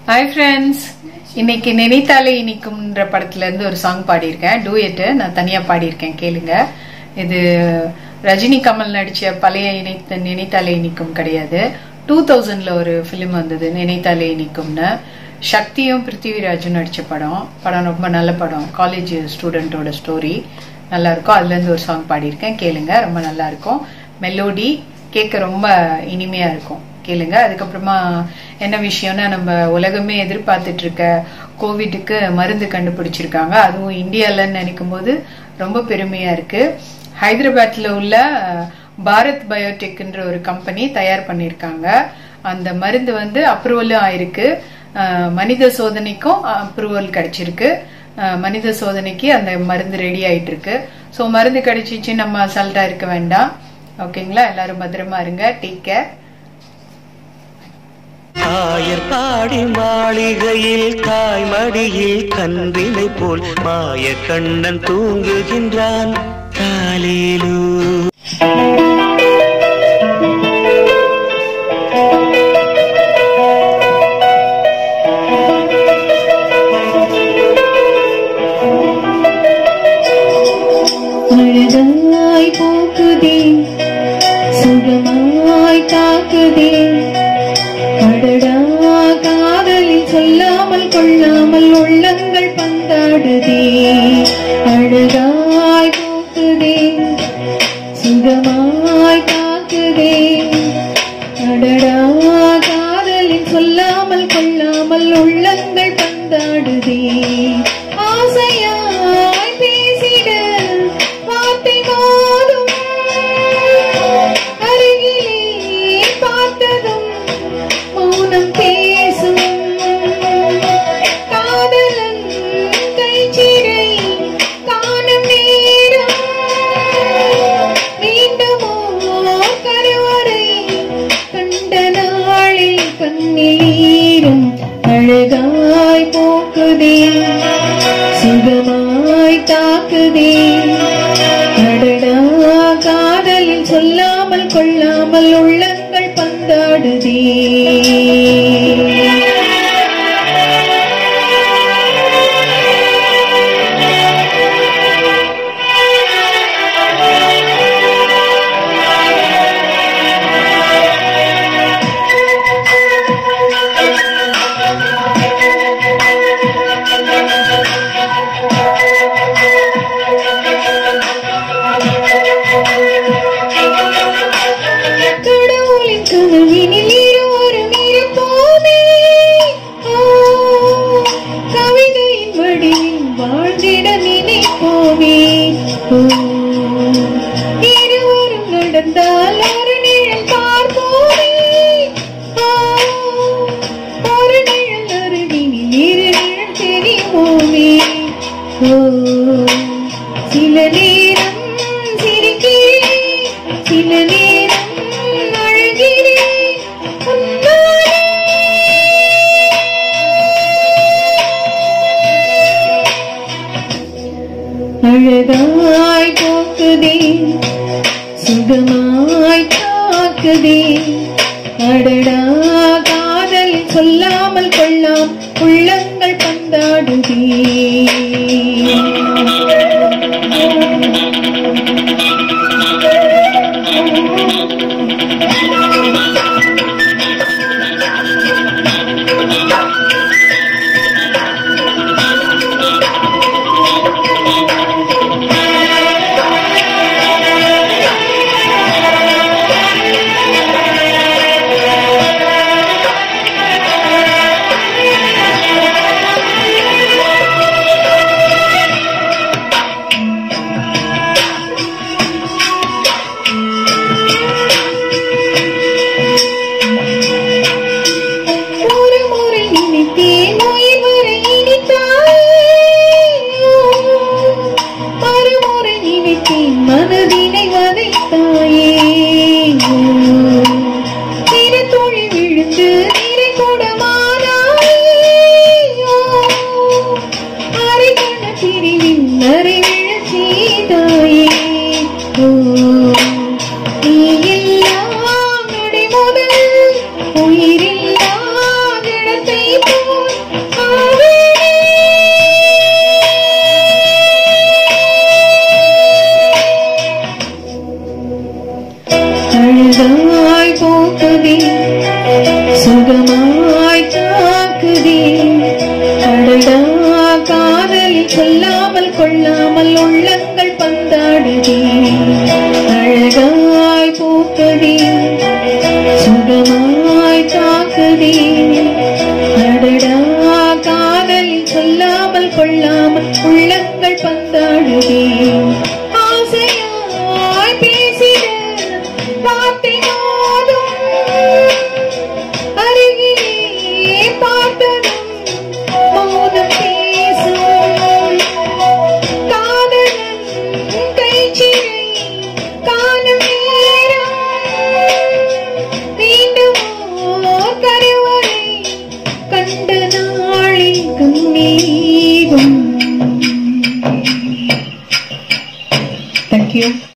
hi friends இன்னைக்கு நினைத்தாலே இனிக்கும்ன்ற படத்துல இருந்து ஒரு சாங் பாடியிருக்கேன் டூயட்டு நான் தனியா பாடியிருக்கேன் கேளுங்க இது ரஜினி கமல் நடிச்ச பழைய இணைத்த நினைத்தாலே இனிக்கும் கிடையாது டூ தௌசண்ட்ல ஒரு ஃபிலிம் வந்தது நினைத்தாலே இனிக்கும்னு சக்தியும் பிருத்திவிராஜும் நடிச்ச படம் படம் ரொம்ப நல்ல படம் காலேஜ் ஸ்டூடெண்டோட ஸ்டோரி நல்லா இருக்கும் அதுல இருந்து ஒரு சாங் பாடியிருக்கேன் கேளுங்க ரொம்ப நல்லா இருக்கும் மெலோடி கேட்க ரொம்ப இனிமையா இருக்கும் கேளுங்க அதுக்கப்புறமா என்ன விஷயம்னா நம்ம உலகமே எதிர்பார்த்துட்டு இருக்க கோவிட்டுக்கு மருந்து கண்டுபிடிச்சிருக்காங்க அதுவும் இந்தியாலன்னு நினைக்கும் போது ரொம்ப பெருமையா இருக்கு ஹைதராபாத்ல உள்ள பாரத் பயோடெக்ன்ற ஒரு கம்பெனி தயார் பண்ணியிருக்காங்க அந்த மருந்து வந்து அப்ரூவலும் ஆயிருக்கு அஹ் மனித சோதனைக்கும் அப்ரூவல் கிடைச்சிருக்கு அஹ் மனித சோதனைக்கு அந்த மருந்து ரெடி ஆயிட்டு இருக்கு ஸோ மருந்து கிடைச்சிச்சு நம்ம அசால்ட்டா இருக்க வேண்டாம் ஓகேங்களா எல்லாரும் பத்திரமா இருங்க டேக் கேர் ஆயர் பாடி மாளிகையில் தாய்மடியில் கன்றினை போல் மாய கண்ணன் தூங்குகின்றான் தாலேலூ அழகாய் போக்குதே சுகமாய் தாக்குதே அடடா காதலில் சொல்லாமல் கொள்ளாமல் உள்ளங்கள் பந்தாடுதே அழகாய் போக்குதே சுகமாய் தாக்குதே அடடா காதலில் சொல்லாமல் கொள்ளாமல் உள்ளங்கள் பந்தாடுதே ஆசையாய் பேசிட வார்த்தை போதும் அருகிலே பார்த்ததும் மௌனம் பேசும் காதலன் கைச்சிறை காணும் நேரம் மீண்டுமோ கருவறை கண்ட நாளில் கண்ணீரும் அழகாய் போக்குதே சுகமாய் தாக்குதே அடடா காதலில் சொல்லாமல் கொள்ளாமல் உள்ளங்கள் பந்தாடுதே கடவுளின் கனவினில் இருவரும் இருப்போமே ஓ, கவிதையின் வடிவில் வாழ்ந்திட நினைப்போமே ஓ, இருவரும் நடந்தால் ஒரு நிழல் பார்ப்போமே ஓ, ஒரு நிழல் அருகினில் இரு நிழல் தெரிவோமே ஓ, சில நேரம் சிரிக்கிறேன் சில நேரம் அழுகிறேன் உன்னாலே அழகாய் போக்குதே சுகமாய் தாக்குதே அடடா காதல் சொல்லாமல் கொள்ளாம் உள்ளங்கள் பந்தாடுதே கண்ணீரும் தேங்க்யூ